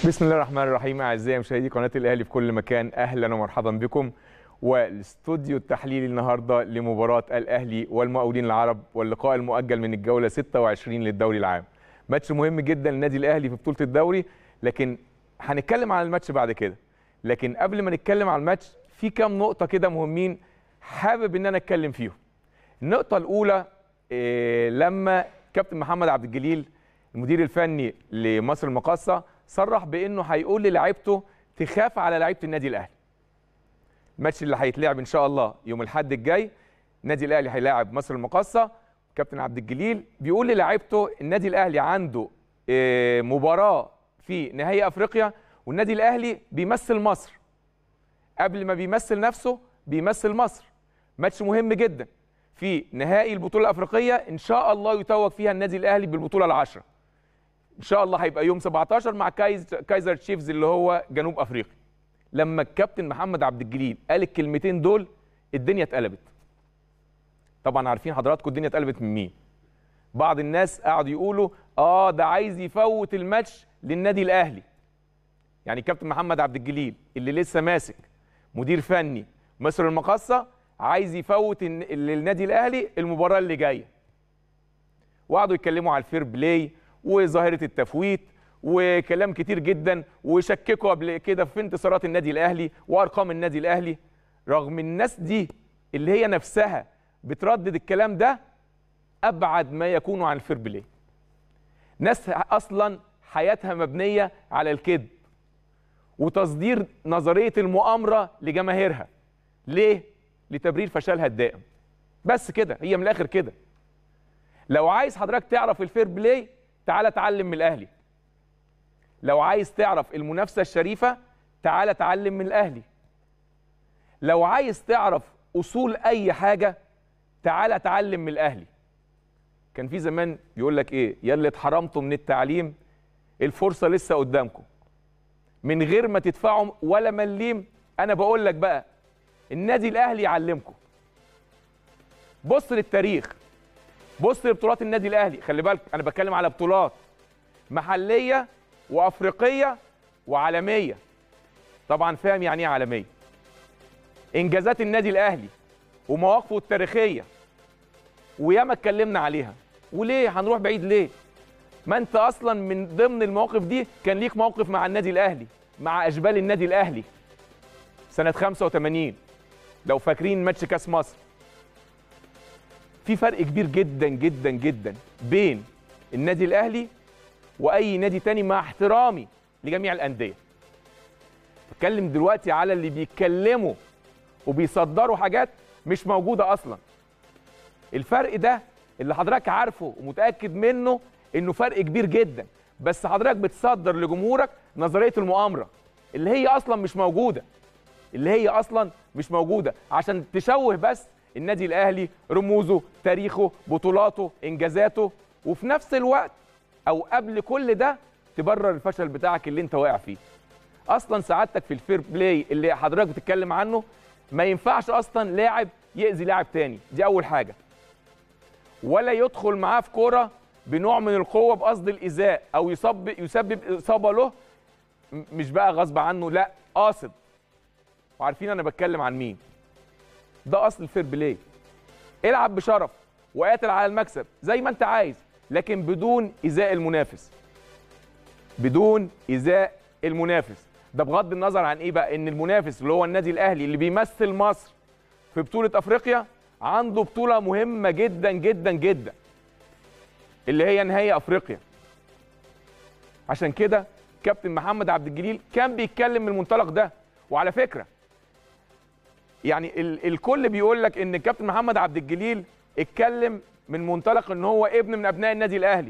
بسم الله الرحمن الرحيم اعزائي مشاهدي قناه الاهلي في كل مكان اهلا ومرحبا بكم والاستوديو التحليلي النهارده لمباراه الاهلي والمقاولين العرب واللقاء المؤجل من الجوله 26 للدوري العام ماتش مهم جدا للنادي الاهلي في بطوله الدوري لكن هنتكلم عن الماتش بعد كده لكن قبل ما نتكلم عن الماتش في كام نقطه كده مهمين حابب ان انا اتكلم فيهم النقطه الاولى إيه لما كابتن محمد عبد الجليل المدير الفني لمصر المقاصه صرح بانه هيقول للاعيبته تخاف على لعيبه النادي الاهلي الماتش اللي هيتلعب ان شاء الله يوم الاحد الجاي النادي الاهلي هيلاعب مصر المقاصه كابتن عبد الجليل بيقول للاعيبته النادي الاهلي عنده إيه مباراه في نهائي افريقيا والنادي الاهلي بيمثل مصر قبل ما بيمثل نفسه بيمثل مصر ماتش مهم جدا في نهائي البطوله الافريقيه ان شاء الله يتوج فيها النادي الاهلي بالبطوله العشره ان شاء الله هيبقى يوم 17 مع كايز كايزر تشيفز اللي هو جنوب افريقيا لما الكابتن محمد عبد الجليل قال الكلمتين دول الدنيا اتقلبت طبعا عارفين حضراتكم الدنيا اتقلبت من مين بعض الناس قعدوا يقولوا اه ده عايز يفوت الماتش للنادي الاهلي يعني الكابتن محمد عبد الجليل اللي لسه ماسك مدير فني مصر المقاصه عايز يفوت للنادي الاهلي المباراه اللي جايه وقعدوا يتكلموا على الفير بلاي وظاهره التفويت وكلام كتير جدا وشككوا قبل كده في انتصارات النادي الاهلي وارقام النادي الاهلي رغم الناس دي اللي هي نفسها بتردد الكلام ده ابعد ما يكونوا عن الفير بلاي ناس اصلا حياتها مبنيه على الكذب وتصدير نظريه المؤامره لجماهيرها ليه لتبرير فشلها الدائم بس كده هي من الاخر كده لو عايز حضرتك تعرف الفير بلاي تعالى اتعلم من الاهلي لو عايز تعرف المنافسه الشريفه تعالى اتعلم من الاهلي لو عايز تعرف اصول اي حاجه تعالى اتعلم من الاهلي كان في زمان يقول لك ايه يا اللي اتحرمتوا من التعليم الفرصه لسه قدامكم من غير ما تدفعوا ولا مليم انا بقول لك بقى النادي الاهلي يعلمكم بص للتاريخ بص لبطولات النادي الاهلي خلي بالك انا بتكلم على بطولات محليه وافريقيه وعالميه طبعا فاهم يعني ايه عالميه انجازات النادي الاهلي ومواقفه التاريخيه وياما اتكلمنا عليها وليه هنروح بعيد ليه ما انت اصلا من ضمن المواقف دي كان ليك موقف مع النادي الاهلي مع اشبال النادي الاهلي سنه 85 لو فاكرين ماتش كاس مصر في فرق كبير جدا جدا جدا بين النادي الاهلي واي نادي تاني مع احترامي لجميع الانديه بتكلم دلوقتي على اللي بيتكلموا وبيصدروا حاجات مش موجوده اصلا الفرق ده اللي حضرتك عارفه ومتاكد منه انه فرق كبير جدا بس حضرتك بتصدر لجمهورك نظريه المؤامره اللي هي اصلا مش موجوده اللي هي اصلا مش موجوده عشان تشوه بس النادي الاهلي رموزه تاريخه بطولاته انجازاته وفي نفس الوقت او قبل كل ده تبرر الفشل بتاعك اللي انت واقع فيه اصلا سعادتك في الفير بلاي اللي حضرتك بتتكلم عنه ما ينفعش اصلا لاعب يأذي لاعب تاني دي اول حاجه ولا يدخل معاه في كوره بنوع من القوه بقصد الايذاء او يسبب يسبب اصابه له مش بقى غصب عنه لا قاصد وعارفين انا بتكلم عن مين ده اصل الفير بلاي العب بشرف وقاتل على المكسب زي ما انت عايز لكن بدون ايذاء المنافس بدون ايذاء المنافس ده بغض النظر عن ايه بقى ان المنافس اللي هو النادي الاهلي اللي بيمثل مصر في بطوله افريقيا عنده بطوله مهمه جدا جدا جدا اللي هي نهائي افريقيا عشان كده كابتن محمد عبد الجليل كان بيتكلم من المنطلق ده وعلى فكره يعني ال الكل بيقول لك ان الكابتن محمد عبد الجليل اتكلم من منطلق ان هو ابن من ابناء النادي الاهلي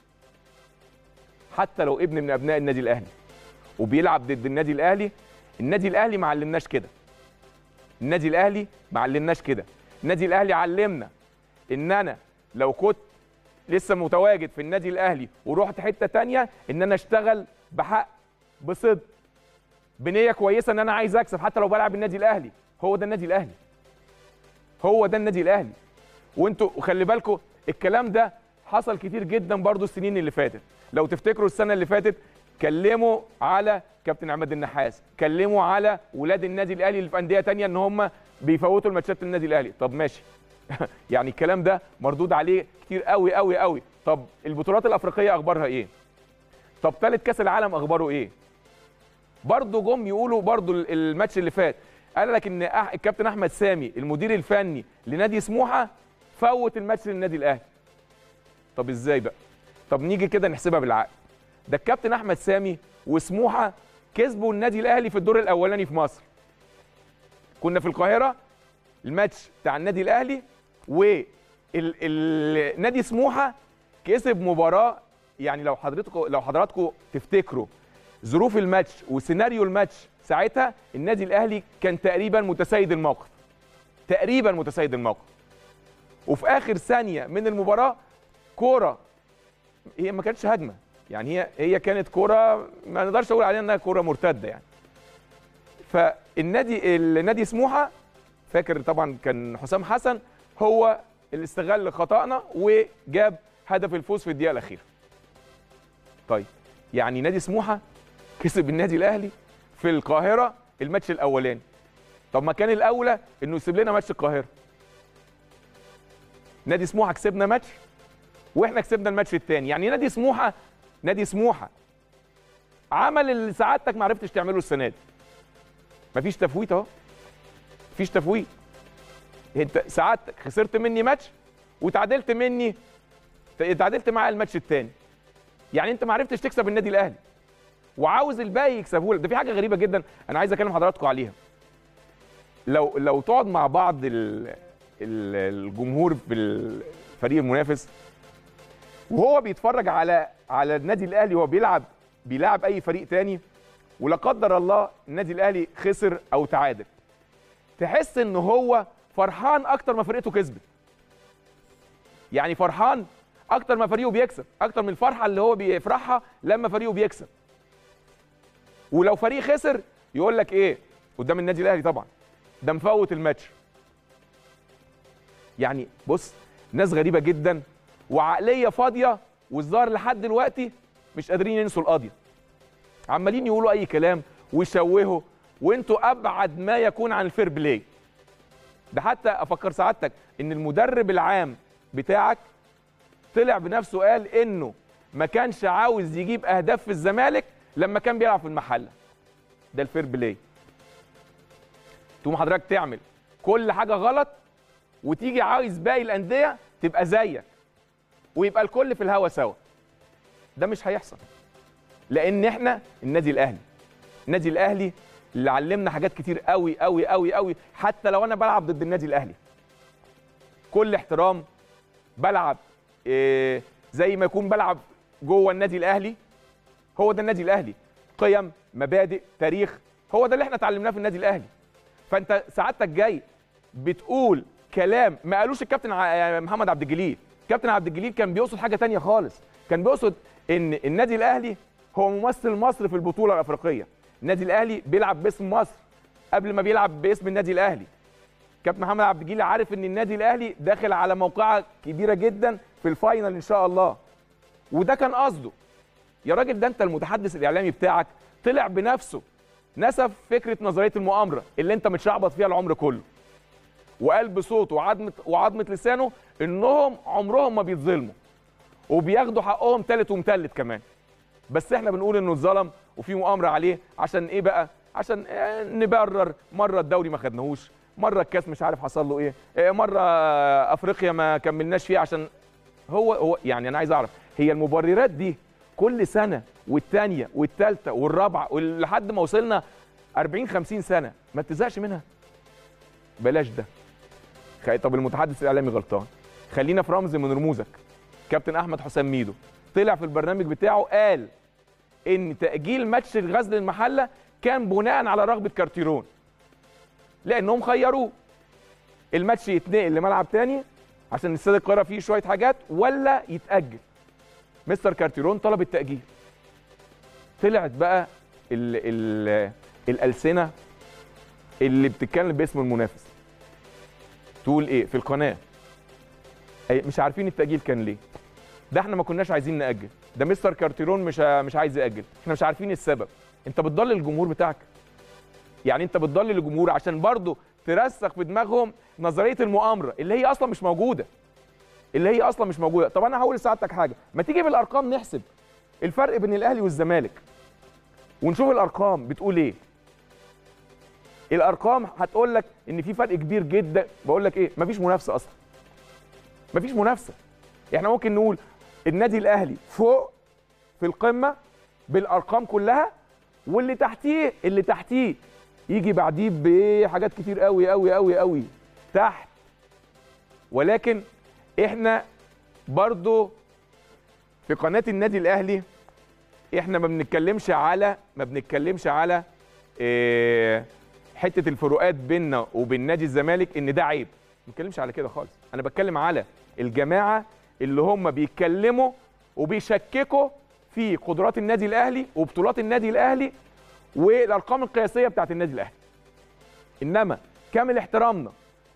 حتى لو ابن من ابناء النادي الاهلي وبيلعب ضد النادي الاهلي النادي الاهلي ما علمناش كده النادي الاهلي ما علمناش كده النادي الاهلي علمنا ان انا لو كنت لسه متواجد في النادي الاهلي ورحت حته تانية ان انا اشتغل بحق بصدق بنيه كويسه ان انا عايز اكسب حتى لو بلعب النادي الاهلي هو ده النادي الاهلي هو ده النادي الاهلي وانتوا خلي بالكم الكلام ده حصل كتير جدا برضو السنين اللي فاتت لو تفتكروا السنه اللي فاتت كلموا على كابتن عماد النحاس كلموا على ولاد النادي الاهلي اللي في انديه تانية ان هم بيفوتوا الماتشات للنادي الاهلي طب ماشي يعني الكلام ده مردود عليه كتير قوي قوي قوي طب البطولات الافريقيه اخبارها ايه طب ثالث كاس العالم اخباره ايه برضه جم يقولوا برضه الماتش اللي فات قال لك ان أح- الكابتن احمد سامي المدير الفني لنادي سموحه فوت الماتش للنادي الاهلي طب ازاي بقى طب نيجي كده نحسبها بالعقل ده الكابتن احمد سامي وسموحه كسبوا النادي الاهلي في الدور الاولاني في مصر كنا في القاهره الماتش بتاع النادي الاهلي والنادي سموحه كسب مباراه يعني لو حضرتكم لو حضراتكم تفتكروا ظروف الماتش وسيناريو الماتش ساعتها النادي الاهلي كان تقريبا متسيد الموقف تقريبا متسيد الموقف وفي اخر ثانيه من المباراه كوره هي ما كانتش هجمه يعني هي هي كانت كوره ما نقدرش اقول عليها انها كوره مرتده يعني فالنادي النادي سموحه فاكر طبعا كان حسام حسن هو اللي استغل خطأنا وجاب هدف الفوز في الدقيقه الاخيره طيب يعني نادي سموحه كسب النادي الاهلي في القاهره الماتش الاولاني طب ما كان الاولى انه يسيب لنا ماتش القاهره نادي سموحه كسبنا ماتش واحنا كسبنا الماتش الثاني يعني نادي سموحه نادي سموحه عمل اللي سعادتك ما عرفتش تعمله السنه دي مفيش تفويت اهو مفيش تفويت انت سعادتك خسرت مني ماتش وتعادلت مني تعادلت معايا الماتش الثاني يعني انت ما عرفتش تكسب النادي الاهلي وعاوز الباقي يكسبه لك ده في حاجه غريبه جدا انا عايز اكلم حضراتكم عليها لو لو تقعد مع بعض ال ال الجمهور في الفريق المنافس وهو بيتفرج على على النادي الاهلي وهو بيلعب بيلعب اي فريق تاني ولا قدر الله النادي الاهلي خسر او تعادل تحس ان هو فرحان اكتر ما فرقته كسبت يعني فرحان اكتر ما فريقه بيكسب اكتر من الفرحه اللي هو بيفرحها لما فريقه بيكسب ولو فريق خسر يقول لك ايه قدام النادي الاهلي طبعا ده مفوت الماتش يعني بص ناس غريبه جدا وعقليه فاضيه والظاهر لحد دلوقتي مش قادرين ينسوا القضيه عمالين يقولوا اي كلام ويشوهوا وانتوا ابعد ما يكون عن الفير بلاي ده حتى افكر سعادتك ان المدرب العام بتاعك طلع بنفسه قال انه ما كانش عاوز يجيب اهداف في الزمالك لما كان بيلعب في المحله ده الفير بلاي تقوم حضرتك تعمل كل حاجه غلط وتيجي عايز باقي الانديه تبقى زيك ويبقى الكل في الهوا سوا ده مش هيحصل لان احنا النادي الاهلي النادي الاهلي اللي علمنا حاجات كتير قوي قوي قوي قوي حتى لو انا بلعب ضد النادي الاهلي كل احترام بلعب إيه زي ما يكون بلعب جوه النادي الاهلي هو ده النادي الاهلي قيم مبادئ تاريخ هو ده اللي احنا اتعلمناه في النادي الاهلي فانت سعادتك جاي بتقول كلام ما قالوش الكابتن ع- محمد عبد الجليل كابتن عبد الجليل كان بيقصد حاجه تانية خالص كان بيقصد ان النادي الاهلي هو ممثل مصر في البطوله الافريقيه النادي الاهلي بيلعب باسم مصر قبل ما بيلعب باسم النادي الاهلي كابتن محمد عبد الجليل عارف ان النادي الاهلي داخل على موقعه كبيره جدا في الفاينل ان شاء الله وده كان قصده يا راجل ده انت المتحدث الاعلامي بتاعك طلع بنفسه نسف فكره نظريه المؤامره اللي انت متشعبط فيها العمر كله وقال بصوته وعظمه وعظمه لسانه انهم عمرهم ما بيتظلموا وبياخدوا حقهم تالت ومتلت كمان بس احنا بنقول انه اتظلم وفي مؤامره عليه عشان ايه بقى عشان آه، نبرر مره الدوري ما خدناهوش مره الكاس مش عارف حصل له ايه آه، مره آه، افريقيا ما كملناش فيه عشان هو هو يعني انا عايز اعرف هي المبررات دي كل سنه والثانيه والثالثه والرابعه ولحد ما وصلنا 40 50 سنه ما تزهقش منها بلاش ده خ- طب المتحدث الاعلامي غلطان خلينا في رمز من رموزك كابتن احمد حسام ميدو طلع في البرنامج بتاعه قال ان تاجيل ماتش الغزل المحله كان بناء على رغبه كارتيرون لانهم خيروه الماتش يتنقل لملعب تاني عشان استاد القاهره فيه شويه حاجات ولا يتاجل مستر كارتيرون طلب التاجيل طلعت بقى ال ال الالسنه اللي بتتكلم باسم المنافس تقول ايه في القناه أي- مش عارفين التاجيل كان ليه ده احنا ما كناش عايزين ناجل ده مستر كارتيرون مش مش عايز ياجل احنا مش عارفين السبب انت بتضلل الجمهور بتاعك يعني انت بتضلل الجمهور عشان برضه ترسخ في دماغهم نظريه المؤامره اللي هي اصلا مش موجوده اللي هي اصلا مش موجوده طب انا هقول لسعادتك حاجه ما تيجي بالارقام نحسب الفرق بين الاهلي والزمالك ونشوف الارقام بتقول ايه الارقام هتقول لك ان في فرق كبير جدا بقول لك ايه مفيش منافسه اصلا مفيش منافسه احنا ممكن نقول النادي الاهلي فوق في القمه بالارقام كلها واللي تحتيه اللي تحتيه يجي بعديه بحاجات كتير قوي قوي قوي قوي تحت ولكن احنا برضو في قناه النادي الاهلي احنا ما بنتكلمش على ما بنتكلمش على إيه حته الفروقات بيننا وبين نادي الزمالك ان ده عيب ما بتكلمش على كده خالص انا بتكلم على الجماعه اللي هم بيتكلموا وبيشككوا في قدرات النادي الاهلي وبطولات النادي الاهلي والارقام القياسيه بتاعت النادي الاهلي انما كامل احترامنا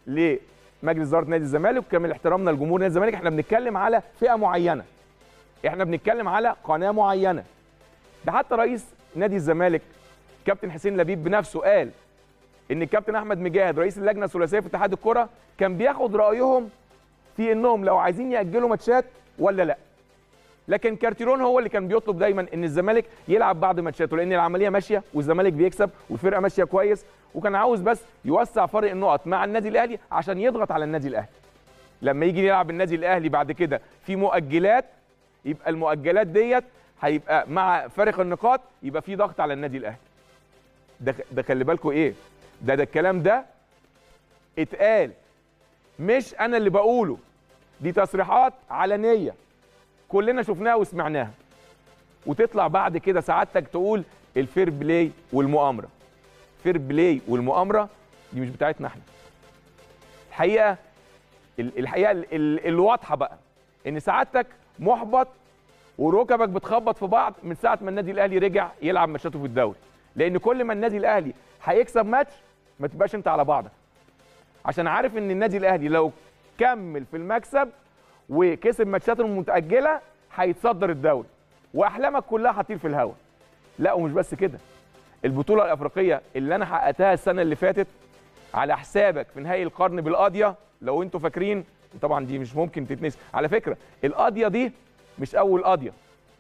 لمجلس اداره نادي الزمالك وكامل احترامنا لجمهور نادي الزمالك احنا بنتكلم على فئه معينه احنا بنتكلم على قناه معينه ده حتى رئيس نادي الزمالك كابتن حسين لبيب بنفسه قال ان الكابتن احمد مجاهد رئيس اللجنه الثلاثيه في اتحاد الكره كان بياخد رايهم في انهم لو عايزين ياجلوا ماتشات ولا لا لكن كارتيرون هو اللي كان بيطلب دايما ان الزمالك يلعب بعض ماتشاته لان العمليه ماشيه والزمالك بيكسب والفرقه ماشيه كويس وكان عاوز بس يوسع فرق النقط مع النادي الاهلي عشان يضغط على النادي الاهلي لما يجي يلعب النادي الاهلي بعد كده في مؤجلات يبقى المؤجلات ديت هيبقى مع فارق النقاط يبقى في ضغط على النادي الاهلي ده ده خلي بالكم ايه ده ده الكلام ده اتقال مش انا اللي بقوله دي تصريحات علنيه كلنا شفناها وسمعناها وتطلع بعد كده سعادتك تقول الفير بلاي والمؤامره فير بلاي والمؤامره دي مش بتاعتنا احنا الحقيقه الحقيقه الواضحه بقى ان سعادتك محبط وركبك بتخبط في بعض من ساعه ما النادي الاهلي رجع يلعب ماتشاته في الدوري لان كل ما النادي الاهلي هيكسب ماتش ما تبقاش انت على بعضك عشان عارف ان النادي الاهلي لو كمل في المكسب وكسب ماتشاته المتاجله هيتصدر الدوري واحلامك كلها هتطير في الهواء لا ومش بس كده البطوله الافريقيه اللي انا حققتها السنه اللي فاتت على حسابك في نهائي القرن بالقاضيه لو انتوا فاكرين طبعا دي مش ممكن تتنسي على فكره القاضيه دي مش اول قاضيه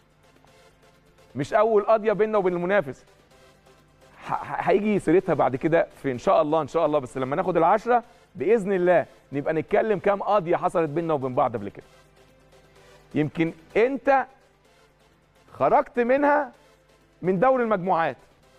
مش اول قاضيه بيننا وبين المنافس هيجي سيرتها بعد كده في ان شاء الله ان شاء الله بس لما ناخد العشره باذن الله نبقى نتكلم كام قضيه حصلت بيننا وبين بعض قبل كده يمكن انت خرجت منها من دوري المجموعات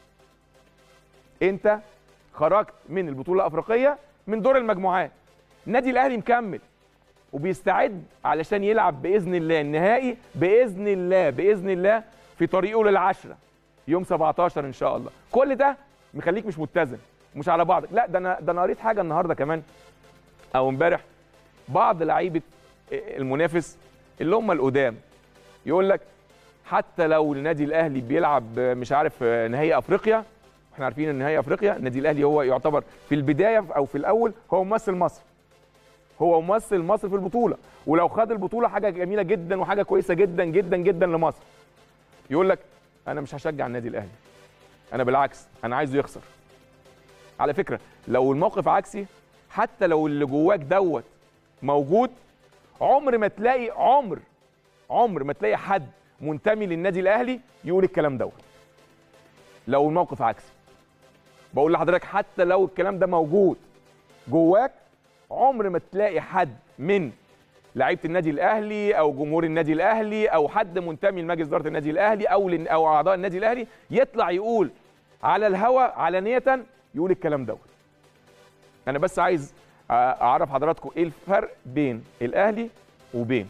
انت خرجت من البطوله الافريقيه من دور المجموعات النادي الاهلي مكمل وبيستعد علشان يلعب باذن الله النهائي باذن الله باذن الله في طريقه للعشره يوم 17 ان شاء الله كل ده مخليك مش متزن مش على بعضك لا ده انا ده انا قريت حاجه النهارده كمان او امبارح بعض لعيبه المنافس اللي هم القدام يقول لك حتى لو النادي الاهلي بيلعب مش عارف نهائي افريقيا احنا عارفين ان نهائي افريقيا النادي الاهلي هو يعتبر في البدايه او في الاول هو ممثل مصر هو ممثل مصر في البطوله ولو خد البطوله حاجه جميله جدا وحاجه كويسه جدا جدا جدا لمصر يقول لك انا مش هشجع النادي الاهلي انا بالعكس انا عايزه يخسر على فكره لو الموقف عكسي حتى لو اللي جواك دوت موجود عمر ما تلاقي عمر عمر ما تلاقي حد منتمي للنادي الاهلي يقول الكلام دوت لو الموقف عكسي بقول لحضرتك حتى لو الكلام ده موجود جواك عمر ما تلاقي حد من لعيبه النادي الاهلي او جمهور النادي الاهلي او حد منتمي لمجلس اداره النادي الاهلي او او اعضاء النادي الاهلي يطلع يقول على الهوا علانيه يقول الكلام دوت انا بس عايز اعرف حضراتكم ايه الفرق بين الاهلي وبين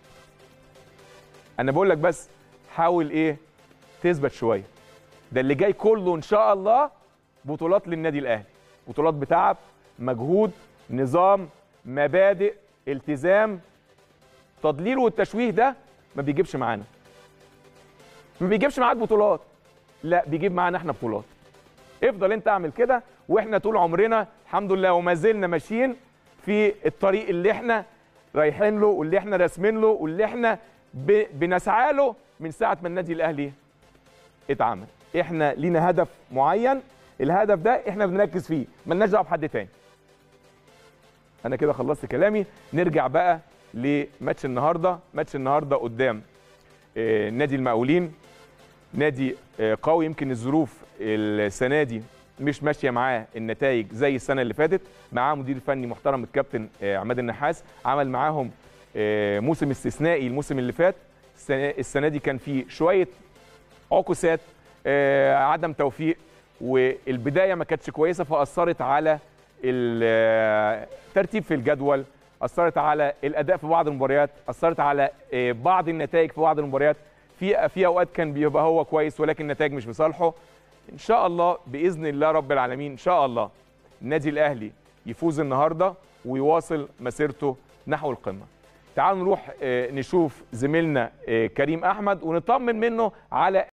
انا بقول لك بس حاول ايه تثبت شويه ده اللي جاي كله ان شاء الله بطولات للنادي الاهلي بطولات بتعب مجهود نظام مبادئ التزام تضليل والتشويه ده ما بيجيبش معانا ما بيجيبش معاك بطولات لا بيجيب معانا احنا بطولات افضل انت اعمل كده واحنا طول عمرنا الحمد لله وما زلنا ماشيين في الطريق اللي احنا رايحين له واللي احنا راسمين له واللي احنا ب- بنسعى له من ساعه ما النادي الاهلي اتعمل احنا لينا هدف معين الهدف ده احنا بنركز فيه مالناش دعوه بحد تاني انا كده خلصت كلامي نرجع بقى لماتش النهارده ماتش النهارده قدام آه، نادي المقاولين نادي آه، قوي يمكن الظروف السنه دي مش ماشيه معاه النتائج زي السنه اللي فاتت معاه مدير فني محترم الكابتن آه، عماد النحاس عمل معاهم آه، موسم استثنائي الموسم اللي فات السنه السنة دي كان فيه شويه عكوسات آه، عدم توفيق والبدايه ما كانتش كويسه فاثرت على الترتيب في الجدول اثرت على الاداء في بعض المباريات اثرت على آه، بعض النتائج في بعض المباريات في في اوقات كان بيبقى هو كويس ولكن النتائج مش بصالحه ان شاء الله باذن الله رب العالمين ان شاء الله النادي الاهلي يفوز النهارده ويواصل مسيرته نحو القمه تعالوا نروح آه، نشوف زميلنا آه، كريم احمد ونطمن منه على